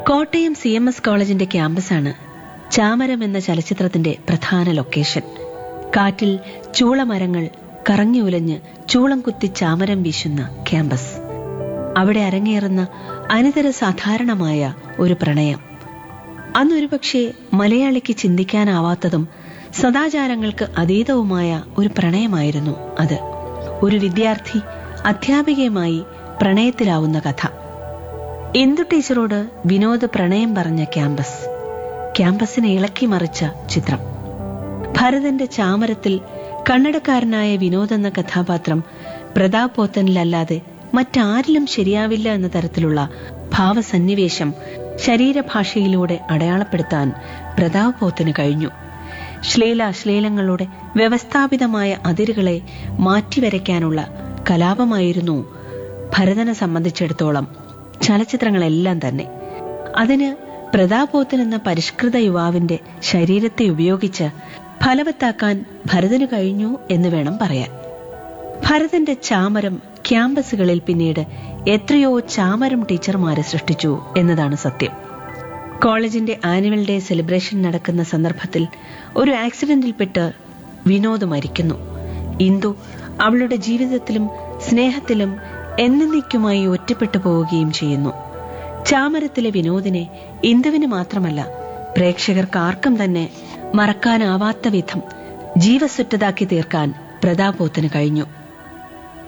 Kottayam C M S കോളേജിന്റെ ക്യാമ്പസാണ് ചാമരം എന്ന ചലച്ചിത്രത്തിന്റെ പ്രധാന ലൊക്കേഷൻ കാറ്റിൽ ചൂളമരങ്ങൾ കറങ്ങി ഉലഞ്ഞ് ചൂളം കുത്തി ചാമരം വീശുന്ന ക്യാമ്പസ് അവിടെ അരങ്ങേറുന്ന അനിതര സാധാരണമായ ഒരു പ്രണയം അന്നൊരു പക്ഷേ മലയാളിക്ക് ചിന്തിക്കാനാവാത്തതും സദാചാരങ്ങൾക്ക് അതീതവുമായ ഒരു പ്രണയമായിരുന്നു അത് ഒരു വിദ്യാർത്ഥി അധ്യാപികയുമായി പ്രണയത്തിലാവുന്ന കഥ ഇന്ദു ടീച്ചറോട് വിനോദ് പ്രണയം പറഞ്ഞ ക്യാമ്പസ് ക്യാമ്പസിനെ ഇളക്കി മറിച്ച ചിത്രം ഭരതന്റെ ചാമരത്തിൽ കന്നഡക്കാരനായ വിനോദ് എന്ന കഥാപാത്രം പ്രതാപ് പോത്തനിലല്ലാതെ മറ്റാരിലും ശരിയാവില്ല എന്ന തരത്തിലുള്ള ഭാവസന്നിവേശം ശരീരഭാഷയിലൂടെ അടയാളപ്പെടുത്താൻ പ്രതാപ് പോത്തന് കഴിഞ്ഞു ശ്ലീല അശ്ലീലങ്ങളുടെ വ്യവസ്ഥാപിതമായ അതിരുകളെ മാറ്റിവരയ്ക്കാനുള്ള കലാപമായിരുന്നു ഭരതനെ സംബന്ധിച്ചിടത്തോളം ചലച്ചിത്രങ്ങളെല്ലാം തന്നെ അതിന് പ്രതാപോത്തൻ എന്ന പരിഷ്കൃത യുവാവിന്റെ ശരീരത്തെ ഉപയോഗിച്ച് ഫലവത്താക്കാൻ ഭരതന് കഴിഞ്ഞു എന്ന് വേണം പറയാൻ ഭരതന്റെ ചാമരം ക്യാമ്പസുകളിൽ പിന്നീട് എത്രയോ ചാമരം ടീച്ചർമാരെ സൃഷ്ടിച്ചു എന്നതാണ് സത്യം കോളേജിന്റെ ആനുവൽ ഡേ സെലിബ്രേഷൻ നടക്കുന്ന സന്ദർഭത്തിൽ ഒരു ആക്സിഡന്റിൽപ്പെട്ട് വിനോദ് മരിക്കുന്നു ഇന്ദു അവളുടെ ജീവിതത്തിലും സ്നേഹത്തിലും എന്നേക്കുമായി ഒറ്റപ്പെട്ടു പോവുകയും ചെയ്യുന്നു ചാമരത്തിലെ വിനോദിനെ ഇന്ദുവിന് മാത്രമല്ല പ്രേക്ഷകർക്കാർക്കും തന്നെ മറക്കാനാവാത്ത വിധം ജീവസുറ്റതാക്കി തീർക്കാൻ പ്രതാപോത്തിന് കഴിഞ്ഞു